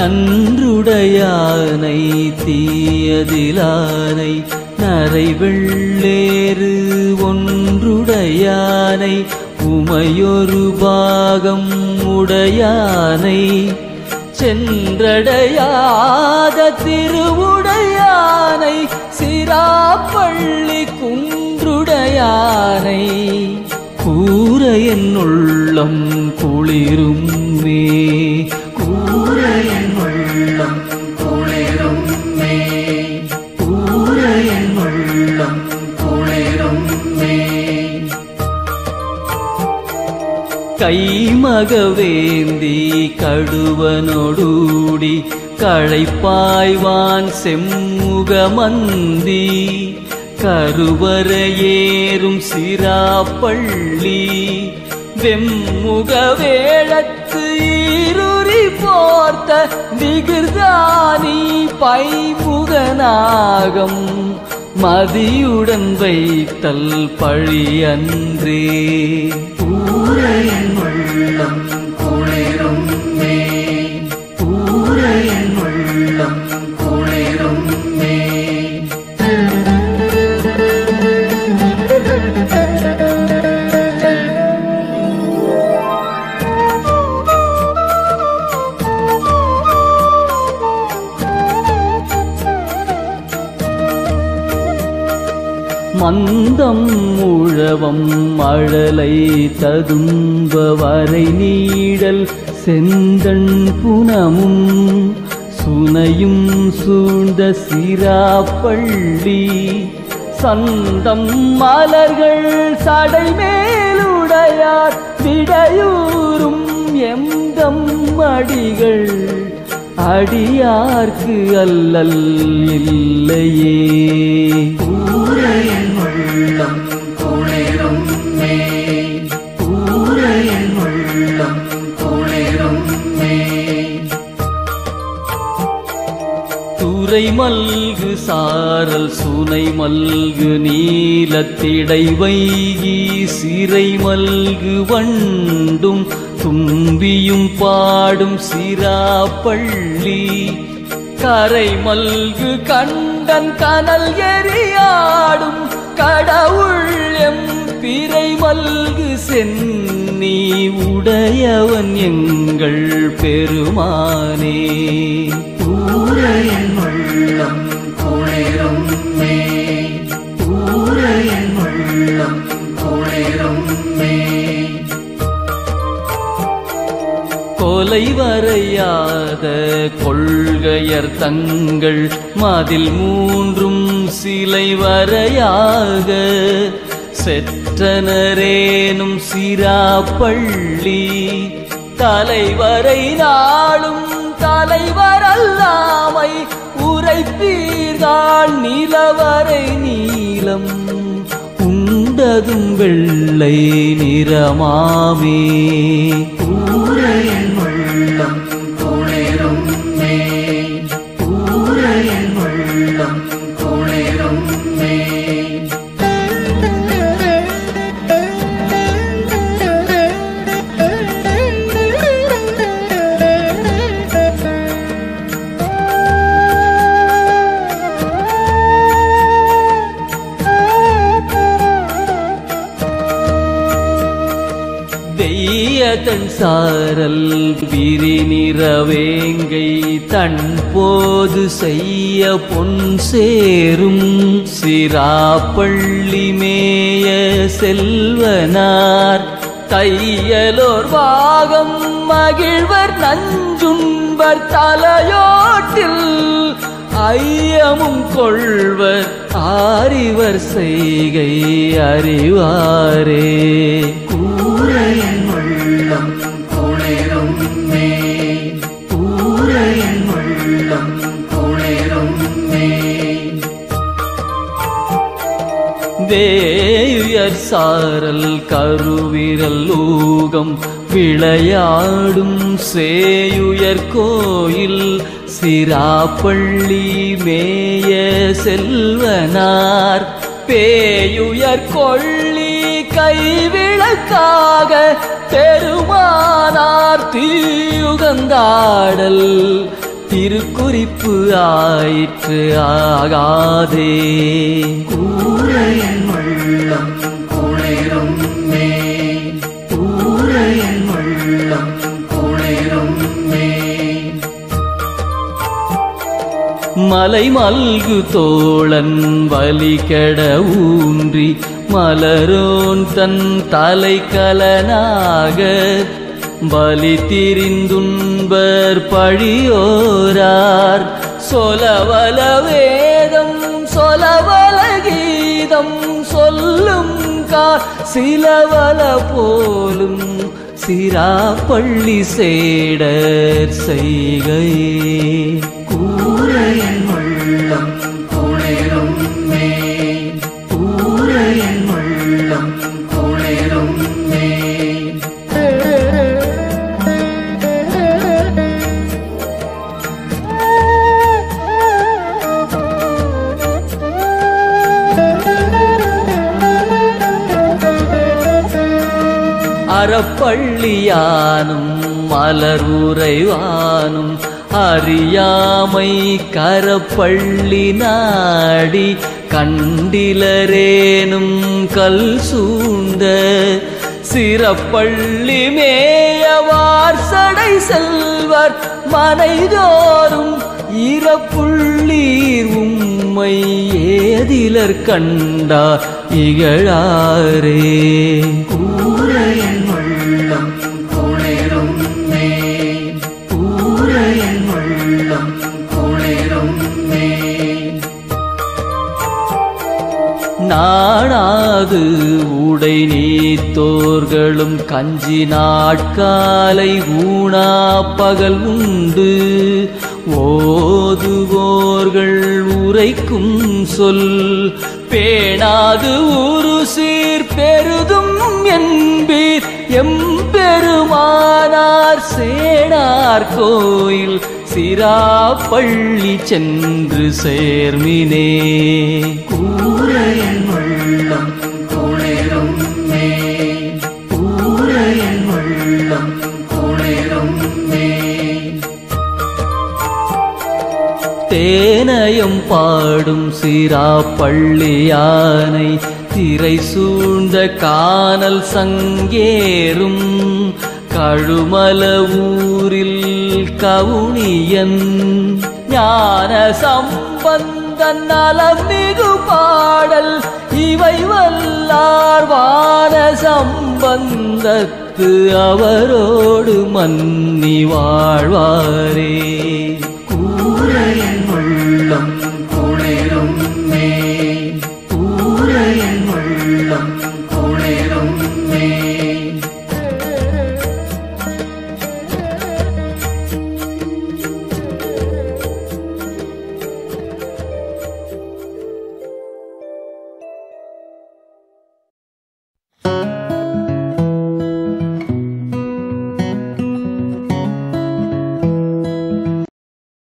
நன்றுடையானை தீயதிலானை நரை வெள்ளேறு ஒன்றுடையானை உமையொரு பாகம் உடையானை சென்றடையாத திருவுடையானை சிராப்பள்ளி குன்றுடையானை கூற என் உள்ளம் குளிரும் மே கூற என் உள்ளம் குளிரும் மே கூற என் உள்ளம் குளிரும் மே கைமகவேந்தி கடுவனொடூடி களைப்பாய்வான் செம்முகமந்தி கருவரையேறும் சிராப்பள்ளி வெம்முக வேளத்து ஈருரி போர்த்த விகிர்தானி பைமுகநாகம் மதியுடன் வைத்தல் பழி அன்றே கூற என் உள்ளம் குளிரும் மே கூற என் உள்ளம் குளிரும் மே மந்தம் உழவம் மழலை ததும்ப வரை நீடல் செந்தன் புனமும் சுனையும் சூழ்ந்த சிராப்பள்ளி சந்தம் மலர்கள் சடைமேலுடையார் விடையூறும் எந்தம் அடிகள் அடியார்க்கு அல்லல் இல்லையே கூற என் உள்ளம் குளிரும் மே கூற என் உள்ளம் குளிரும் மே துறை மல்கு சாரல் சுனை மல்கு நீலத்திடை வைகி சிறை மல்கு வண்டும் தும்பியும் பாடும் சிராப்பள்ளி கரை மல்கு கண்டன் கனல் எரியாடும் கடவுள் எம் பிறை மல்கு சென்னி உடையவன் எங்கள் பெருமானே கூற என் உள்ளம் குளிரும் மே கூற என் உள்ளம் குளிரும் மே கொலை வரையாத கொள்கையர் தங்கள் மதில் மூன்றும் சிலை வரையாக செற்றனரேனும் சிராப்பள்ளி தலைவரை நாளும் தலைவர் அல்லாமை உரைப்பீர்கள் நிலவரை நீலம் உண்டதும் வெள்ளை நிறமாமே கூற என் உள்ளம் குளிரும் மே கூற என் உள்ளம் குளிரும் மே வெய்யதன் சாரல் விரி நிறவேங்கை தன் போது செய்ய பொன் சேரும் சிராப்பள்ளி மேய செல்வனார் தையலோர் வாகம் மகிழ்வர் நஞ்சுண்பர் தலையோட்டில் ஐயமும் கொள்வர் ஆரிவர் செய்கை அறிவாரே கூற என் உள்ளம் குளிரும் மே கூற என் உள்ளம் குளிரும் மே வேயுயர் சாரல் கருவிரல் ஊகம் விளையாடும் சேயுயர் கோயில் சிராப்பள்ளி மேய செல்வனார் பேயுயர் கொள்ளி கைவிளக்காக பெருமானார் தீயுகந்தாடல் திருக்குறிப்பு ஆயிற்று ஆகாதே கூரையன் உள்ளம் குளிரும் மே கூரையன் உள்ளம் குளிரும் மே மலை மல்கு தோழன் வலிகட ஊன்றி மலரோன் தன் தலைக்கலனாக பலி திரிந்துன்பர் பழியோரார் சொலவல வேதம் சொலவல கீதம் சொல்லும் கா சிலவல போலும் சிராப்பள்ளி சேடர் செய்கையே கூரையன் உள்ளம் குளிரும் மே கூரையன் உள்ளம் குளிரும் மே அறப்பள்ளியானும் மலர் உறைவானும் அறியாமை கரப்பள்ளி நாடி கண்டிலரேனும் கல் சூழ்ந்த சிறப்பள்ளி மேயவார் சடை செல்வர் மனைதோறும் இறப்புள்ளீர் உம்மை ஏதிலர் கண்டா இகழாரே கூரையன் உள்ளம் குளிரும் மே கூரையன் உள்ளம் குளிரும் மே நாணாது உடை நீத்தோர்களும் கஞ்சி நாட்காலை ஊனா பகல் உண்டு ஓதுவோர்கள் உரைக்கும் சொல் பேணாது ஊரு சீர் பெருதும் என்பீர் எம்பெருமானார் சேனார் கோயில் சிராப்பள்ளி சென்று சேர்மினே கூரையன் உள்ளம் குளிரும் மே கூரையன் உள்ளம் குளிரும் மே தேனயம் பாடும் சிராப்பள்ளியானை திரை சூழ்ந்த கானல் சங்கேறும் கழுமல ஊரில் கவுனியன் ஞான சம்பந்தன் நலம் மிகு பாடல் இவை வல்லார் வான சம்பந்தத்து அவரோடு மன்னி வாழ்வாரே கூரையன்